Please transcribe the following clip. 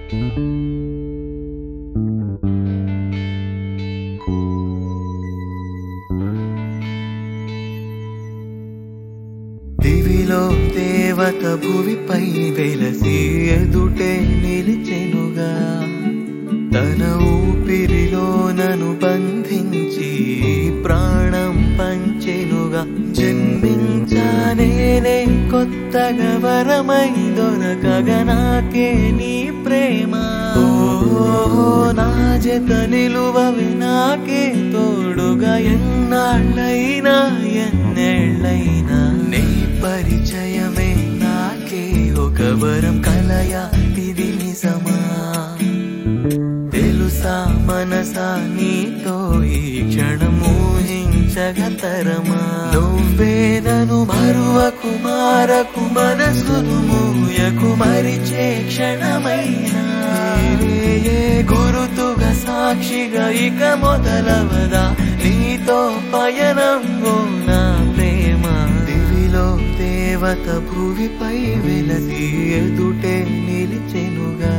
దివిలో దేవత భువిపై వెలసి ఎదుటే నిలిచెనుగా తన ఊపిరిలో నను బంధించి ప్రాణం పంచెనుగా జన్మించానేనే కొత్తగా వరమై దొరకగా నాకే నీ ప్రేమ ఓ నా జత నిలువవి నాకే తోడుగా ఎన్నాళ్ళైనా ఎన్నేళ్ళైనా నీ పరిచయమే నాకే ఒక వరం కలయా ఇది నిజమా తెలుసా మనసా నీతో ఈ క్షణం ఊహించగతరమా నువ్వేదను మరువకు మారకు మనసును మూయకు మరిచే క్షణమైనా ఏ గురుతుగా సాక్షిగా ఇక మొదలవదా నీతో పయనం ఓ నా ప్రేమ దివిలో దేవత భూమిపై వెలసి ఎదుటే నిలిచెనుగా